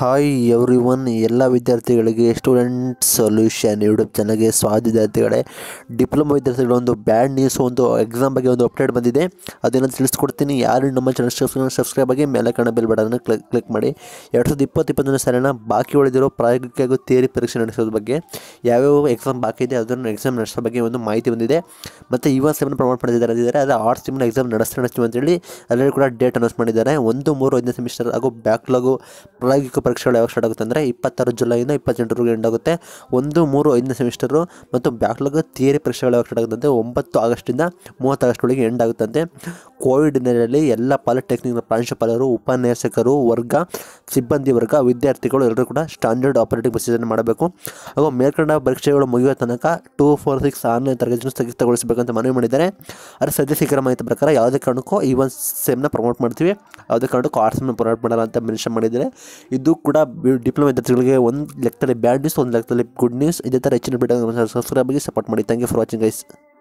hi every one ಎಲ್ಲ ವಿದ್ಯಾರ್ಥಿಗಳಿಗೆ student solution YouTube ಚಾನಲ್ಗೆ ಸ್ವಾಗತ ವಿದ್ಯಾರ್ಥಿಗಳೇ ಡಿಪ್ಲೊಮಾ ವಿದ್ಯಾರ್ಥಿಗಳ ಒಂದು ಬ್ಯಾಡ್ ನ್ಯೂಸ್ ಒಂದು ಎಕ್ಸಾಮ್ ಬಗ್ಗೆ ಒಂದು ಅಪ್ಡೇಟ್ ಬಂದಿದೆ ಅದನ್ನು ತಿಳಿಸ್ಕೊಡ್ತೀನಿ ಯಾರು ನಮ್ಮ ಚಾನಲ್ ಸಬ್ಸ್ಕ್ರೈಬ್ ಆಗಿ ಮೇಲೆ ಕಾಣೋ ಬೆಲ್ ಬಟನ್ ಕ್ಲಿಕ್ ಕ್ಲಿಕ್ ಮಾಡಿ ಎರಡು ಸಾವಿರದ ಇಪ್ಪತ್ತು ಇಪ್ಪತ್ತೊಂದನೇ ಸಾಲಿನ ಬಾಕಿ ಉಳಿದಿರೋ ಪ್ರಾಯೋಗಿಕ ಹಾಗೂ ಥಿಯರಿ ಪರೀಕ್ಷೆ ನಡೆಸೋದ್ರ ಬಗ್ಗೆ ಯಾವ್ಯಾವ ಎಕ್ಸಾಮ್ ಬಾಕಿ ಇದೆ ಅದನ್ನು ಎಕ್ಸಾಮ್ ನಡೆಸೋ ಬಗ್ಗೆ ಒಂದು ಮಾಹಿತಿ ಬಂದಿದೆ ಮತ್ತು ಈ ಒಂದು ಸೆವೆನ್ ಪ್ರಮೋಟ್ ಮಾಡಿದ್ದಾರೆ ಅಂದಿದ್ದಾರೆ ಅದು ಆರ್ಟ್ಸ್ ಸೆವೆನ್ ಎಕ್ಸಾಮ್ ನಡೆಸ್ತಾ ನಡೆಸ್ತೀವಿ ಅಂತೇಳಿ ಅದರಲ್ಲಿ ಕೂಡ ಡೇಟ್ ಅನೌನ್ಸ್ ಮಾಡಿದ್ದಾರೆ ಒಂದು ಮೂರು ಐದನೇ ಸೆಮಿಸ್ಟರ್ ಹಾಗೂ ಬ್ಯಾಕ್ಲಾಗು ಪ್ರಾಯೋಗಿಕ ಪರೀಕ್ಷೆಗಳು ಯಾವಾಗ ಸ್ಟಾರ್ಟ್ ಆಗುತ್ತೆ ಅಂದರೆ ಇಪ್ಪತ್ತಾರು ಜುಲೈಯಿಂದ ಇಪ್ಪತ್ತೆಂಟರವರೆಗೆ ಎಂಡ್ ಆಗುತ್ತೆ ಒಂದು ಮೂರು ಐದನೇ ಸೆಮಿಸ್ಟರು ಮತ್ತು ಬ್ಯಾಕ್ಲಾಗ್ ಥಿಯರಿ ಪರೀಕ್ಷೆಗಳು ಯಾವಾಗ ಸ್ಟಾರ್ಟ್ ಆಗುತ್ತಂತೆ ಒಂಬತ್ತು ಆಗಸ್ಟಿಂದ ಮೂವತ್ತು ಆಗಸ್ಟ್ ಒಳಗೆ ಎಂಡ್ ಆಗುತ್ತಂತೆ ಕೋವಿಡ್ ಹಿನ್ನೆಲೆಯಲ್ಲಿ ಎಲ್ಲ ಪಾಲಿಟೆಕ್ನಿಕ್ನ ಪ್ರಾಂಶುಪಾಲರು ಉಪನ್ಯಾಸಕರು ವರ್ಗ ಸಿಬ್ಬಂದಿ ವರ್ಗ ವಿದ್ಯಾರ್ಥಿಗಳು ಎಲ್ಲರೂ ಕೂಡ ಸ್ಟ್ಯಾಂಡರ್ಡ್ ಆಪರೇಟಿಂಗ್ ಪ್ರೊಸೀಜರ್ನ ಮಾಡಬೇಕು ಹಾಗೂ ಮೇಲ್ಕಂಡ ಪರೀಕ್ಷೆಗಳು ಮುಗಿಯುವ ತನಕ ಟೂ ಫೋರ್ ಸಿಕ್ಸ್ ಆನ್ಲೈನ್ ತರಗತಿಯನ್ನು ಸ್ಥಗಿತಗೊಳಿಸಬೇಕಂತ ಮನವಿ ಮಾಡಿದ್ದಾರೆ ಅದರ ಸದ್ಯ ಸಿಕ್ಕರ ಮಾಹಿತಿ ಪ್ರಕಾರ ಯಾವುದೇ ಕಾರಣಕ್ಕೂ ಈ ಒಂದು ಸೆಮ್ನ ಪ್ರಮೋಟ್ ಮಾಡ್ತೀವಿ ಯಾವುದೇ ಕಾರಣಕ್ಕೂ ಆರ್ಟ್ಸ್ ಸೆಮ್ನ ಪ್ರಮೋಟ್ ಮಾಡಲ್ಲ ಅಂತ ಮೆನ್ಷನ್ ಮಾಡಿದ್ದಾರೆ ಇದು ಕೂಡ ಡಿಪ್ಲೊಮಾ ವಿದ್ಯಾರ್ಥಿಗಳಿಗೆ ಒಂದು ಲೆಕ್ಕದಲ್ಲಿ ಬ್ಯಾಡ್ ನ್ಯೂಸ್ ಒಂದು ಲೆಕ್ಕದಲ್ಲಿ ಗುಡ್ ನ್ಯೂಸ್ ಇದೇ ಥರ ಹೆಚ್ಚಿನ ಬಿಟ್ಟು ಸಬ್ಸ್ಕ್ರೈಬ್ ಆಗಿ ಸಪೋರ್ಟ್ ಮಾಡಿ thank you for watching guys